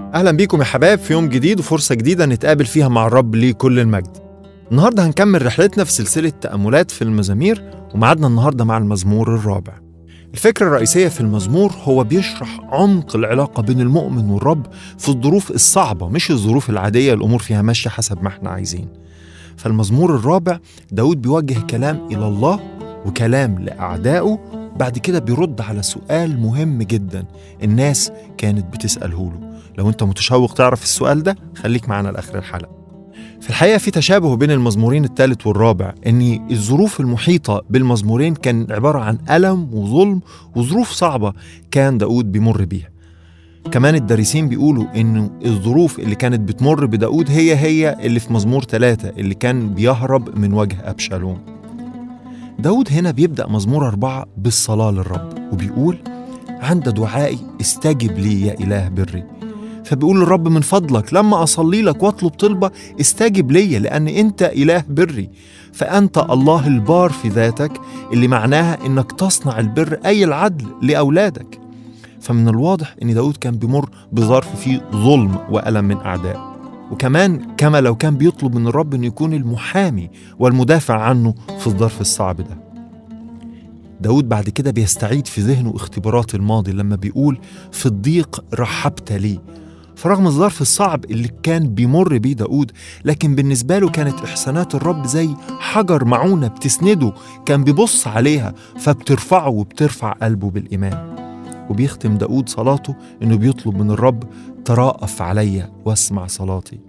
أهلا بيكم يا حباب في يوم جديد وفرصة جديدة نتقابل فيها مع الرب ليه كل المجد النهاردة هنكمل رحلتنا في سلسلة تأملات في المزامير ومعادنا النهاردة مع المزمور الرابع الفكرة الرئيسية في المزمور هو بيشرح عمق العلاقة بين المؤمن والرب في الظروف الصعبة مش الظروف العادية الأمور فيها ماشية حسب ما احنا عايزين فالمزمور الرابع داود بيوجه كلام إلى الله وكلام لأعدائه بعد كده بيرد على سؤال مهم جدا الناس كانت بتسأله له لو انت متشوق تعرف السؤال ده خليك معنا لآخر الحلقة في الحقيقة في تشابه بين المزمورين الثالث والرابع إن الظروف المحيطة بالمزمورين كان عبارة عن ألم وظلم وظروف صعبة كان داود بيمر بيها كمان الدارسين بيقولوا إنه الظروف اللي كانت بتمر بداود هي هي اللي في مزمور ثلاثة اللي كان بيهرب من وجه أبشالوم داود هنا بيبدأ مزمور أربعة بالصلاة للرب وبيقول عند دعائي استجب لي يا إله بري فبيقول للرب من فضلك لما أصلي لك واطلب طلبة استجب لي لأن أنت إله بري فأنت الله البار في ذاتك اللي معناها إنك تصنع البر أي العدل لأولادك فمن الواضح إن داود كان بيمر بظرف فيه ظلم وألم من أعدائه وكمان كما لو كان بيطلب من الرب انه يكون المحامي والمدافع عنه في الظرف الصعب ده داود بعد كده بيستعيد في ذهنه اختبارات الماضي لما بيقول في الضيق رحبت لي فرغم الظرف الصعب اللي كان بيمر بيه داود لكن بالنسبة له كانت إحسانات الرب زي حجر معونة بتسنده كان بيبص عليها فبترفعه وبترفع قلبه بالإيمان وبيختم داود صلاته إنه بيطلب من الرب تراءف عليا واسمع صلاتي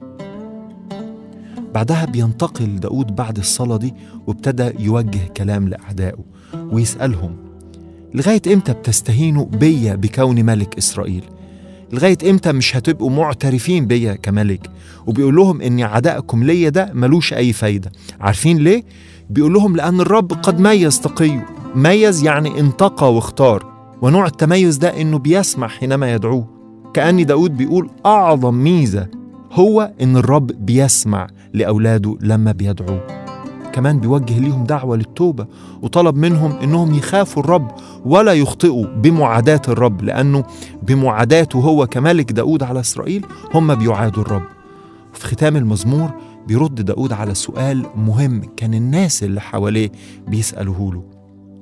بعدها بينتقل داود بعد الصلاة دي وابتدى يوجه كلام لأعدائه ويسألهم لغاية إمتى بتستهينوا بيا بكوني ملك إسرائيل لغاية إمتى مش هتبقوا معترفين بيا كملك وبيقول لهم إن عدائكم ليا ده ملوش أي فايدة عارفين ليه؟ بيقول لهم لأن الرب قد ميز تقيه ميز يعني انتقى واختار ونوع التميز ده إنه بيسمع حينما يدعوه كأن داود بيقول أعظم ميزة هو إن الرب بيسمع لأولاده لما بيدعوه كمان بيوجه ليهم دعوة للتوبة وطلب منهم إنهم يخافوا الرب ولا يخطئوا بمعاداة الرب لأنه بمعاداته هو كملك داود على إسرائيل هم بيعادوا الرب في ختام المزمور بيرد داود على سؤال مهم كان الناس اللي حواليه بيسألوه له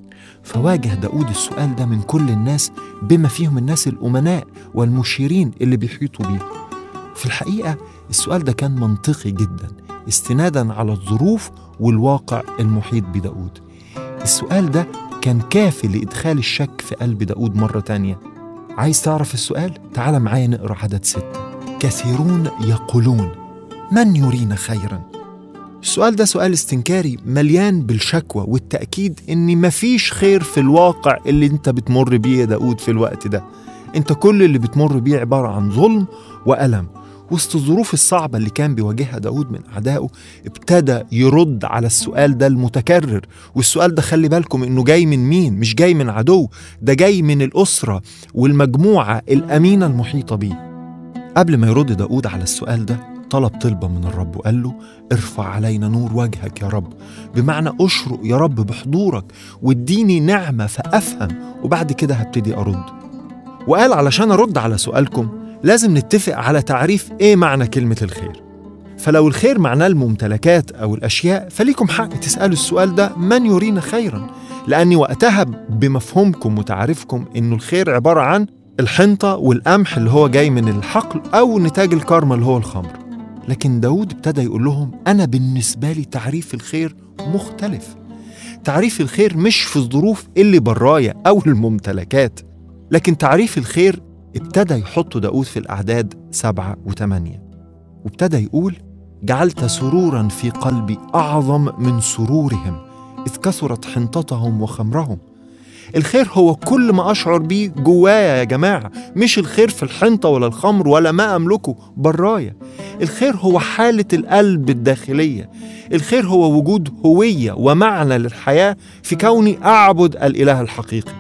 فواجه داود السؤال ده من كل الناس بما فيهم الناس الأمناء والمشيرين اللي بيحيطوا بيه في الحقيقة السؤال ده كان منطقي جدا استنادا على الظروف والواقع المحيط بداود السؤال ده كان كافي لإدخال الشك في قلب داود مرة تانية عايز تعرف السؤال؟ تعال معايا نقرأ عدد ستة كثيرون يقولون من يرينا خيرا السؤال ده سؤال استنكاري مليان بالشكوى والتأكيد إن مفيش خير في الواقع اللي أنت بتمر بيه يا داود في الوقت ده أنت كل اللي بتمر بيه عبارة عن ظلم وألم وسط الظروف الصعبة اللي كان بيواجهها داود من أعدائه ابتدى يرد على السؤال ده المتكرر والسؤال ده خلي بالكم إنه جاي من مين مش جاي من عدو ده جاي من الأسرة والمجموعة الأمينة المحيطة بيه قبل ما يرد داود على السؤال ده طلب طلبة من الرب وقال له ارفع علينا نور وجهك يا رب بمعنى اشرق يا رب بحضورك واديني نعمة فأفهم وبعد كده هبتدي أرد وقال علشان أرد على سؤالكم لازم نتفق على تعريف إيه معنى كلمة الخير فلو الخير معناه الممتلكات أو الأشياء فليكم حق تسألوا السؤال ده من يرينا خيرا لأني وقتها بمفهومكم وتعريفكم إنه الخير عبارة عن الحنطة والقمح اللي هو جاي من الحقل أو نتاج الكرمة اللي هو الخمر لكن داود ابتدى يقول لهم أنا بالنسبة لي تعريف الخير مختلف تعريف الخير مش في الظروف اللي برايا أو الممتلكات لكن تعريف الخير ابتدى يحط داود في الأعداد سبعة وثمانية وابتدى يقول جعلت سرورا في قلبي أعظم من سرورهم إذ كثرت حنطتهم وخمرهم الخير هو كل ما أشعر بيه جوايا يا جماعة مش الخير في الحنطة ولا الخمر ولا ما أملكه برايا الخير هو حالة القلب الداخلية الخير هو وجود هوية ومعنى للحياة في كوني أعبد الإله الحقيقي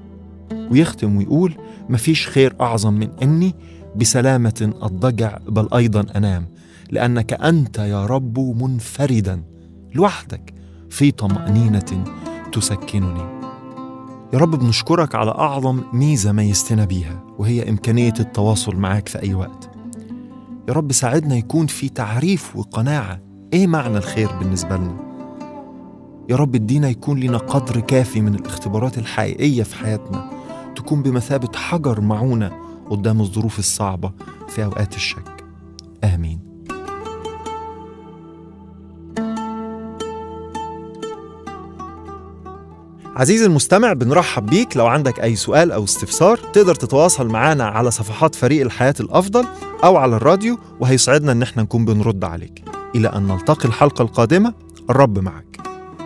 ويختم ويقول مفيش خير أعظم من أني بسلامة أضجع بل أيضا أنام لأنك أنت يا رب منفردا لوحدك في طمأنينة تسكنني يا رب بنشكرك على أعظم ميزة ميزتنا بيها وهي إمكانية التواصل معاك في أي وقت يا رب ساعدنا يكون في تعريف وقناعة إيه معنى الخير بالنسبة لنا يا رب ادينا يكون لنا قدر كافي من الاختبارات الحقيقية في حياتنا تكون بمثابة حجر معونة قدام الظروف الصعبة في أوقات الشك آمين عزيزي المستمع بنرحب بيك لو عندك أي سؤال أو استفسار تقدر تتواصل معنا على صفحات فريق الحياة الأفضل أو على الراديو وهيسعدنا إن احنا نكون بنرد عليك إلى أن نلتقي الحلقة القادمة الرب معك